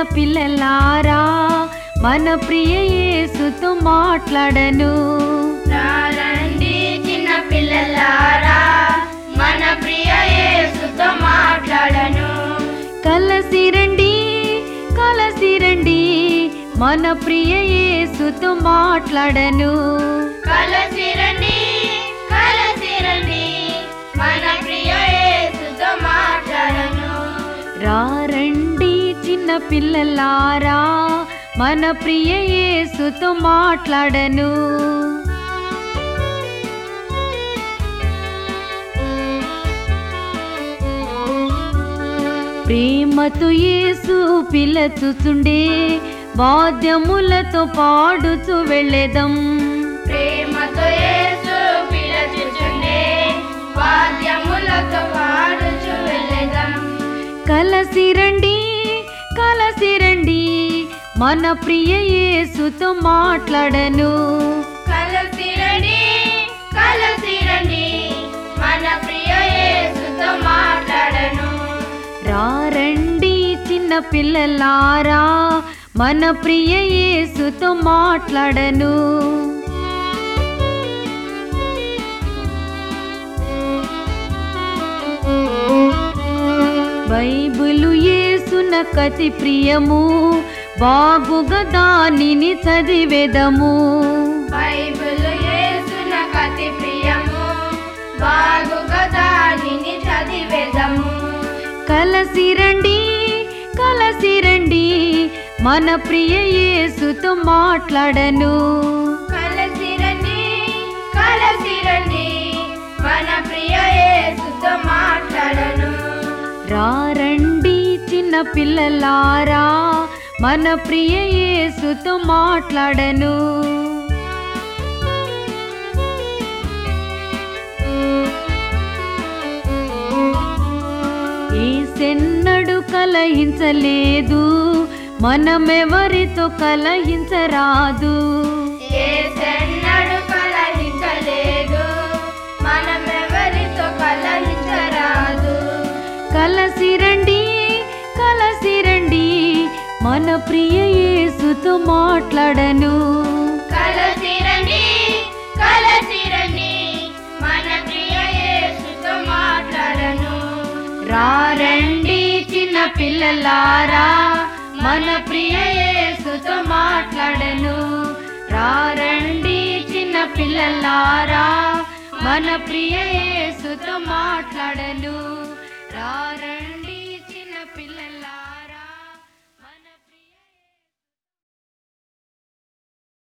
పిల్లలారా మన ప్రియ యేసుతో మాట్లాడను రండి చిన్న పిల్లలారా మన ప్రియ యేసుతో మాట్లాడను కలసి రండి కలసి రండి మన ప్రియ యేసుతో మాట్లాడను కలసి రండి కలసి రండి మన ప్రియ యేసుతో మాట్లాడను రారండి చిన్న పిల్లలారా మన ప్రియ యేసుతో మాట్లాడను ప్రేమతో యేసు పిలచుచుండే వాద్యములతో పాడుచు వెళ్ళేదం ప్రేమతో యేసు పిలచుచుండే వాద్యములతో పాడుచు వెళ్ళెదం కలసి రండి కలసి రండి మన ప్రియ యేసుతో మాట్లాడను కలసి రండి కలసి రండి మన ప్రియ యేసుతో మాట్లాడను రారండి చిన్న పిల్లలారా మన ప్రియ యేసుతో మాట్లాడను బైబిలు యేసున కతి ప్రియము బాగుగా దానిని చదివేదము బైబిల్ యేసున కతి ప్రియము బాగుగా దానిని చదివేదము కలసి రండి కలసి రండి మన ప్రియ యేసుతో మాట్లాడను కలసి రండి కలసి రండి మన ప్రియ యేసుతో మాట్లాడను రారండి చిన్న పిల్లలారా మన ప్రియ యేసుతో మాట్లాడను ఏసెన్నడు కలహించలేదు మనమెవరితో కలహించరాదు ఏసెన్నడు కలహించలేదు మనమెవరితో కలహించరాదు కలసి రండి కలసి రండి మన ప్రియ యేసుతో మాట్లాడను కలసి రండి కలసి రండి మన ప్రియ యేసుతో మాట్లాడను రారండి చిన్న పిల్లలారా మన ప్రియ యేసుతో మాట్లాడను రారండి చిన్న పిల్లలారా మన ప్రియ యేసుతో మాట్లాడను రారండి చిన్న పిల్లల